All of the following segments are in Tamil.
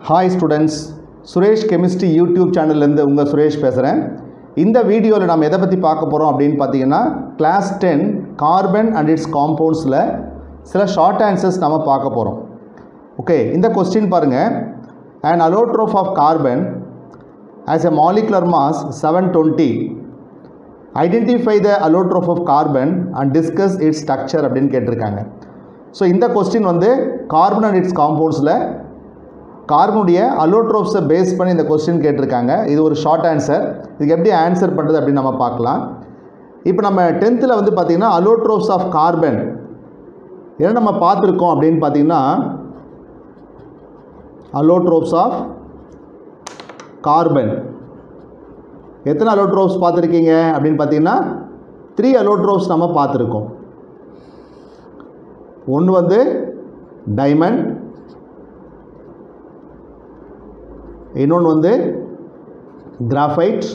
hi students Suresh chemistry YouTube சேனல்லேருந்து உங்கள் சுரேஷ் பேசுகிறேன் இந்த வீடியோவில் நம்ம எதை பற்றி பார்க்க போகிறோம் அப்படின்னு பார்த்தீங்கன்னா class ten carbon and its காம்பவுண்ட்ஸில் சில ஷார்ட் ஆன்சர்ஸ் நம்ம பார்க்க போகிறோம் ஓகே இந்த கொஸ்டின் பாருங்கள் an allotrope of carbon has a molecular mass 720 identify the allotrope of carbon and discuss its structure அப்படின்னு கேட்டிருக்காங்க ஸோ இந்த கொஸ்டின் வந்து கார்பன் அண்ட் இட்ஸ் காம்பவுண்ட்ஸில் கார்பனுடைய அலோட்ரோப்ஸை பேஸ் பண்ணி இந்த கொஸ்டின் கேட்டிருக்காங்க இது ஒரு ஷார்ட் ஆன்சர் இதுக்கு எப்படி ஆன்சர் பண்ணுறது அப்படின்னு நம்ம பார்க்கலாம் இப்போ நம்ம டென்த்தில் வந்து பார்த்திங்கன்னா அலோட்ரோப்ஸ் ஆஃப் கார்பன் என்ன நம்ம பார்த்துருக்கோம் அப்படின்னு பார்த்தீங்கன்னா அலோட்ரோப்ஸ் ஆஃப் கார்பன் எத்தனை அலோட்ரோப்ஸ் பார்த்துருக்கீங்க அப்படின்னு பார்த்தீங்கன்னா த்ரீ அலோட்ரோப்ஸ் நம்ம பார்த்துருக்கோம் ஒன்று வந்து டைமண்ட் இன்னொன்று வந்து கிராஃபைட்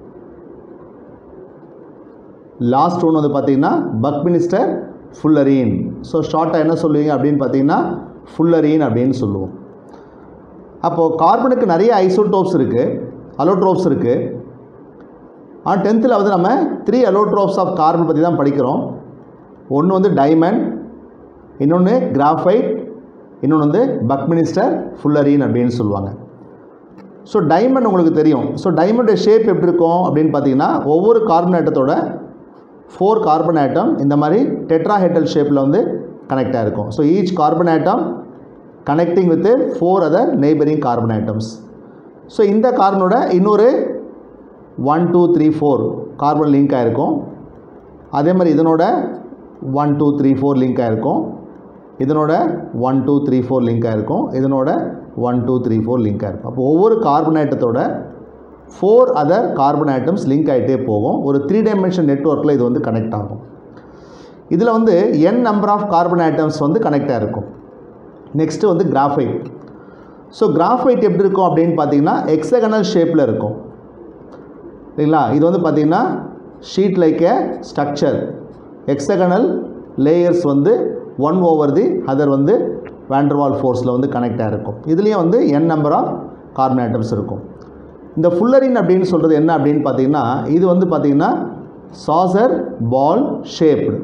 லாஸ்ட் ஒன்று வந்து பார்த்தீங்கன்னா பக்மினிஸ்டர் ஃபுல்லரீன் ஸோ ஷார்ட்டாக என்ன சொல்லுவீங்க அப்படின்னு பார்த்தீங்கன்னா ஃபுல்லரீன் அப்படின்னு சொல்லுவோம் அப்போது கார்பனுக்கு நிறைய ஐசோடோப்ஸ் இருக்குது அலோட்ரோப்ஸ் இருக்குது ஆனால் டென்த்தில் வந்து நம்ம த்ரீ அலோட்ரோப்ஸ் ஆஃப் கார்பன் பற்றி தான் படிக்கிறோம் ஒன்று வந்து டைமண்ட் இன்னொன்று கிராஃபைட் இன்னொன்று வந்து பக்மினிஸ்டர் ஃபுல்லரின் அப்படின்னு சொல்லுவாங்க ஸோ டைமண்ட் உங்களுக்கு தெரியும் ஸோ டைமண்டோட ஷேப் எப்படி இருக்கும் அப்படின்னு பார்த்தீங்கன்னா ஒவ்வொரு கார்பன் ஆட்டத்தோட ஃபோர் கார்பன் ஆட்டம் இந்த மாதிரி டெட்ராஹெட்டல் ஷேப்பில் வந்து கனெக்டாக இருக்கும் so each carbon atom connecting with four other neighbouring carbon atoms so இந்த கார்பனோட இன்னொரு one two three four carbon link ஆகிருக்கும் அதே மாதிரி இதனோட one two three four link ஆகிருக்கும் இதனோட one two three four link ஆகிருக்கும் இதனோட one two three four link ஆகிருக்கும் அப்போ ஒவ்வொரு கார்பன் ஐட்டத்தோட four other carbon atoms link ஆகிட்டே போகும் ஒரு த்ரீ டைமென்ஷன் நெட்ஒர்க்கில் இது வந்து கனெக்ட் ஆகும் இதில் வந்து n number of carbon atoms வந்து கனெக்ட் ஆகிருக்கும் நெக்ஸ்ட்டு வந்து கிராஃபைட் ஸோ கிராஃபைட் எப்படி இருக்கும் அப்படின்னு பார்த்தீங்கன்னா எக்ஸகனல் ஷேப்பில் இருக்கும் இல்லைங்களா இது வந்து பார்த்திங்கன்னா sheet like a structure hexagonal layers வந்து ஒன் ஓவர் தி அதர் வந்து வேண்டர்வால் ஃபோர்ஸில் வந்து கனெக்டாக இருக்கும் இதுலேயும் வந்து n number of carbon atoms இருக்கும் இந்த ஃபுல்லரின் அப்படின்னு சொல்கிறது என்ன அப்படின்னு பார்த்தீங்கன்னா இது வந்து பார்த்திங்கன்னா சாசர் பால் ஷேப்டு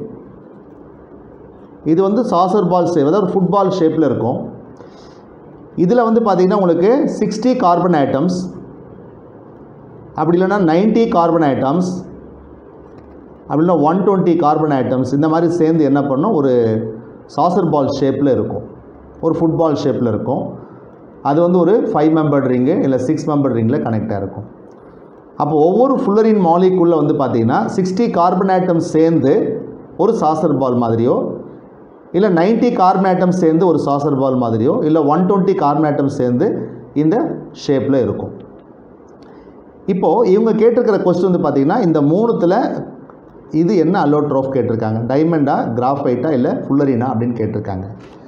இது வந்து சாசர் பால் ஷேப் அதாவது ஃபுட்பால் ஷேப்பில் இருக்கும் இதில் வந்து பார்த்திங்கன்னா உங்களுக்கு சிக்ஸ்டி கார்பன் ஐட்டம்ஸ் அப்படி இல்லைன்னா நைன்ட்டி கார்பன் ஐட்டம்ஸ் அப்படின்னா ஒன் டுவெண்ட்டி கார்பன் ஐட்டம்ஸ் இந்த மாதிரி சேர்ந்து என்ன பண்ணும் ஒரு சாசர் பால் ஷேப்பில் இருக்கும் ஒரு ஃபுட்பால் ஷேப்பில் இருக்கும் அது வந்து ஒரு ஃபைவ் மெம்பர் ரிங்கு இல்லை சிக்ஸ் மெம்பர் ரிங்கில் கனெக்டாக இருக்கும் அப்போ ஒவ்வொரு ஃபுல்லரின் மாலிக்குள்ளே வந்து பார்த்திங்கன்னா சிக்ஸ்டி கார்பன் ஐட்டம்ஸ் சேர்ந்து ஒரு சாசர் பால் மாதிரியோ இல்லை நைன்ட்டி கார்பன் ஐட்டம்ஸ் சேர்ந்து ஒரு சாசர் பால் மாதிரியோ இல்லை ஒன் டுவெண்ட்டி கார்பன் ஐட்டம்ஸ் சேர்ந்து இந்த ஷேப்பில் இருக்கும் இப்போது இவங்க கேட்டிருக்கிற கொஸ்டின் வந்து பார்த்திங்கன்னா இந்த மூணுத்தில் இது என்ன அலோட்ரோஃப் கேட்டிருக்காங்க டைமண்டா கிராஃபைட்டா இல்லை ஃபுல்லரினா அப்படின்னு கேட்டிருக்காங்க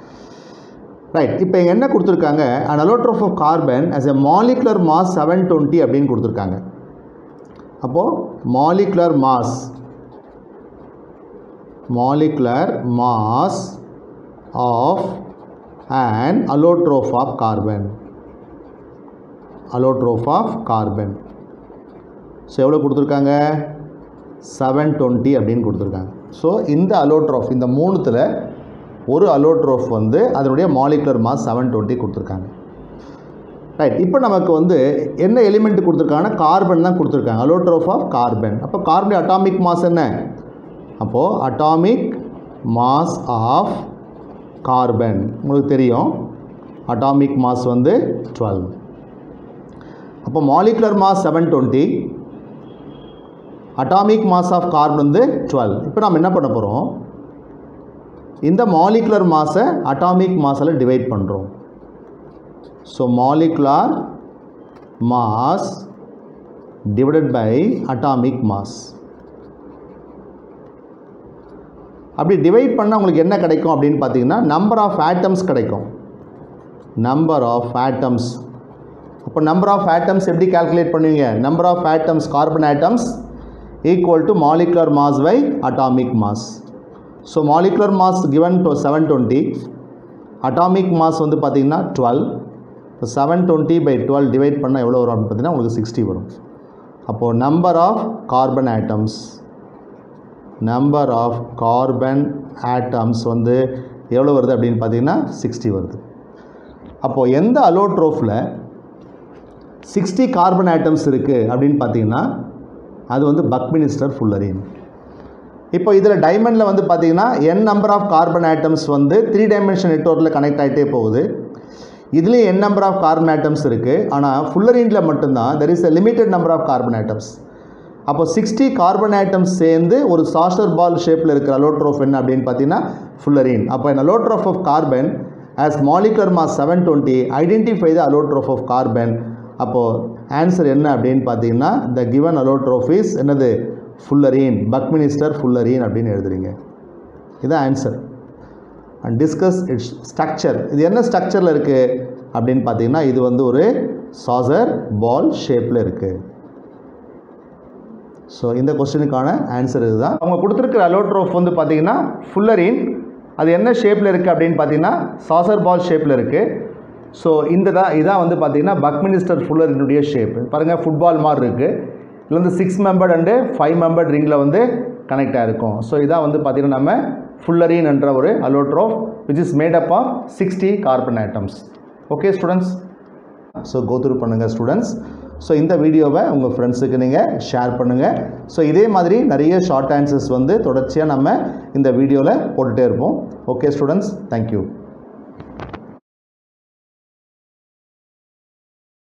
ரைட் இப்போ இங்கே என்ன கொடுத்துருக்காங்க and allotrope of carbon as a molecular mass seven twenty அப்படின்னு கொடுத்துருக்காங்க அப்போது molecular mass molecular mass of an allotrope of carbon allotrope of carbon so எவ்வளோ கொடுத்துருக்காங்க செவன் டுவெண்ட்டி அப்படின்னு கொடுத்துருக்காங்க ஸோ இந்த அலோட்ரோஃப் இந்த மூணுத்தில் ஒரு அலோட்ரோஃப் வந்து அதனுடைய மாலிகுலர் மாஸ் செவன் டுவெண்ட்டி கொடுத்துருக்காங்க ரைட் இப்போ நமக்கு வந்து என்ன எலிமெண்ட் கொடுத்துருக்காங்கன்னா கார்பன் தான் கொடுத்துருக்காங்க அலோட்ரோஃப் ஆஃப் கார்பன் அப்போ கார்பன் அட்டாமிக் மாஸ் என்ன அப்போது அட்டாமிக் மாஸ் ஆஃப் கார்பன் உங்களுக்கு தெரியும் அட்டாமிக் மாஸ் வந்து டுவெல் அப்போ molecular mass seven twenty atomic mass of carbon வந்து டுவெல் இப்போ நம்ம என்ன பண்ண போகிறோம் இந்த மாலிகுலர் மாஸை அட்டாமிக் மாஸில் டிவைட் பண்ணுறோம் so molecular mass divided by atomic mass அப்படி டிவைட் பண்ணால் உங்களுக்கு என்ன கிடைக்கும் அப்படின்னு பார்த்தீங்கன்னா நம்பர் ஆஃப் ஆட்டம்ஸ் கிடைக்கும் நம்பர் ஆஃப் ஆட்டம்ஸ் அப்போ நம்பர் ஆஃப் ஆட்டம்ஸ் எப்படி கால்குலேட் பண்ணுவீங்க number of atoms carbon atoms equal to molecular mass by atomic mass so molecular mass given to seven twenty atomic mass வந்து பார்த்திங்கன்னா டுவெல் இப்போ seven twenty by twelve divide பண்ணால் எவ்வளோ வரும் அப்படின்னு பார்த்தீங்கன்னா உங்களுக்கு சிக்ஸ்டி வரும் அப்போது number of carbon atoms number of carbon atoms வந்து எவ்வளோ வருது அப்படின்னு பார்த்தீங்கன்னா சிக்ஸ்டி வருது அப்போது எந்த அலோட்ரோஃபில் சிக்ஸ்டி கார்பன் ஆட்டம்ஸ் இருக்குது அப்படின்னு பார்த்தீங்கன்னா அது வந்து பக்மினிஸ்டர் ஃபுல்லரின் இப்போ இதில் டைமண்டில் வந்து பார்த்தீங்கன்னா n number of carbon atoms வந்து த்ரீ டைமென்ஷன் நெட்ஒர்க்கில் கனெக்ட் ஆகிட்டே போகுது இதுலேயும் n number of carbon atoms இருக்குது ஆனால் ஃபுல்லரினில் மட்டும்தான் there is a limited number of carbon atoms அப்போ சிக்ஸ்டி கார்பன் ஆட்டம்ஸ் சேர்ந்து ஒரு சாஸ்டர் பால் ஷேப்பில் இருக்கிற அலோட்ரோஃப் என்ன அப்படின்னு பார்த்தீங்கன்னா ஃபுல்லரின் அப்போ an allotrope of carbon as molecular mass 720 identify the allotrope of carbon அப்போது ஆன்சர் என்ன அப்படின்னு பார்த்தீங்கன்னா த கிவன் allotrope is என்னது ஃபுல்லரின் பக்மினிஸ்டர் ஃபுல்லரின் அப்படின்னு எழுதுறீங்க இதுதான் answer and discuss its structure இது என்ன ஸ்ட்ரக்சரில் இருக்குது அப்படின்னு பார்த்தீங்கன்னா இது வந்து ஒரு சாசர் பால் ஷேப்பில் இருக்குது ஸோ இந்த கொஸ்டினுக்கான ஆன்சர் இதுதான் அவங்க கொடுத்துருக்கிற அலோட்ரோஃப் வந்து பார்த்தீங்கன்னா ஃபுல்லரின் அது என்ன ஷேப்பில் இருக்குது அப்படின்னு பார்த்தீங்கன்னா சாசர் பால் ஷேப்பில் இருக்குது ஸோ இந்த தான் இதான் வந்து பார்த்தீங்கன்னா பக்மினிஸ்டர் ஃபுல்லரினுடைய ஷேப் பாருங்கள் ஃபுட்பால் மாதிரி இருக்குது இதில் வந்து six membered and five membered ரிங்கில் வந்து கனெக்ட் ஆகிருக்கும் ஸோ இதான் வந்து பார்த்தீங்கன்னா நம்ம ஃபுல்லரின் என்ற ஒரு allotrope which is made up of sixty carbon atoms okay students so go through பண்ணுங்கள் ஸ்டூடெண்ட்ஸ் ஸோ இந்த வீடியோவை உங்கள் ஃப்ரெண்ட்ஸுக்கு நீங்கள் ஷேர் பண்ணுங்கள் ஸோ இதே மாதிரி நிறைய ஷார்ட் ஆன்சர்ஸ் வந்து தொடர்ச்சியாக நம்ம இந்த வீடியோவில் போட்டுகிட்டே இருப்போம் ஓகே ஸ்டூடெண்ட்ஸ் தேங்க்யூ